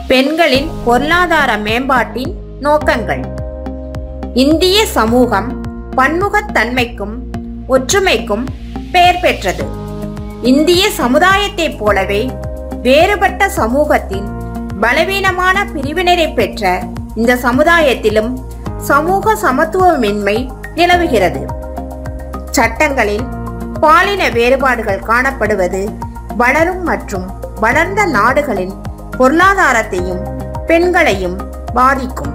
பெண்களின் பொருளாதார மேம்பாட்டின் நோக்கங்கள் இந்திய சமூகம் பன்முகத்தன்மைக்கும் ஒற்றுமைக்கும் பெயர் பெற்றது இந்திய சமுதாயத்தைப் போலவே வேறுபட்ட சமூகத்தின் பலவீனமான பிரிவினரை பெற்ற இந்த சமுதாயத்திலும் சமூக சமத்துவமின்மை நிலவுகிறது சட்டங்களில் பாலின வேறுபாடுகள் காணப்படுவது வளரும் மற்றும் வளர்ந்த நாடுகளின் பொருளாதாரத்தையும் பெண்களையும் பாதிக்கும்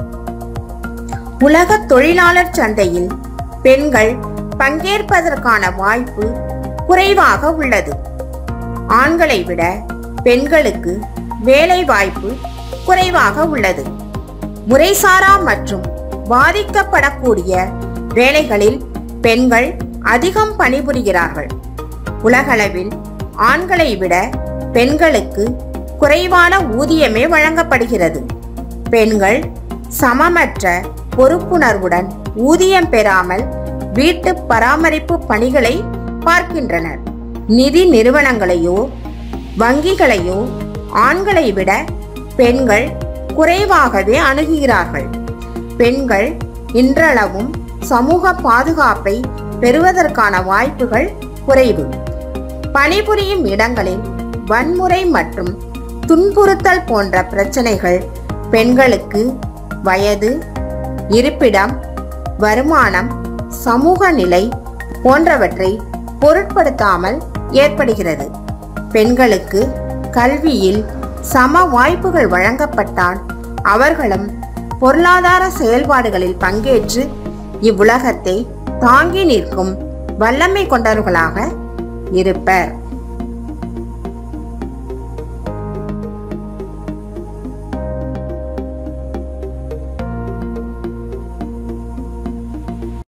உலக தொழிலாளர் சந்தையில் பெண்கள் பங்கேற்பதற்கான வாய்ப்பு குறைவாக உள்ளது ஆண்களை விட பெண்களுக்கு வேலை வாய்ப்பு குறைவாக உள்ளது முறைசாரா மற்றும் பாதிக்கப்படக்கூடிய வேலைகளில் பெண்கள் அதிகம் பணிபுரிகிறார்கள் உலகளவில் ஆண்களை விட பெண்களுக்கு குறைவான ஊதியமே வழங்கப்படுகிறது பெண்கள் சமமற்ற பொறுப்புணர்வுடன் ஊதியம் பெறாமல் வீட்டு பராமரிப்பு பணிகளை பார்க்கின்றனர் நிதி நிறுவனங்களையோ வங்கிகளையோ ஆண்களை விட பெண்கள் குறைவாகவே அணுகுகிறார்கள் பெண்கள் இன்றளவும் சமூக பாதுகாப்பை பெறுவதற்கான வாய்ப்புகள் குறைவு பணிபுரியும் இடங்களில் வன்முறை மற்றும் துன்புறுத்தல் போன்ற பிரச்சனைகள் பெண்களுக்கு வயது இருப்பிடம் வருமானம் சமூக நிலை போன்றவற்றை பொருட்படுத்தாமல் ஏற்படுகிறது பெண்களுக்கு கல்வியில் சம வாய்ப்புகள் வழங்கப்பட்டால் அவர்களும் பொருளாதார செயல்பாடுகளில் பங்கேற்று இவ்வுலகத்தை தாங்கி நிற்கும் வல்லமை கொண்டவர்களாக இருப்பர்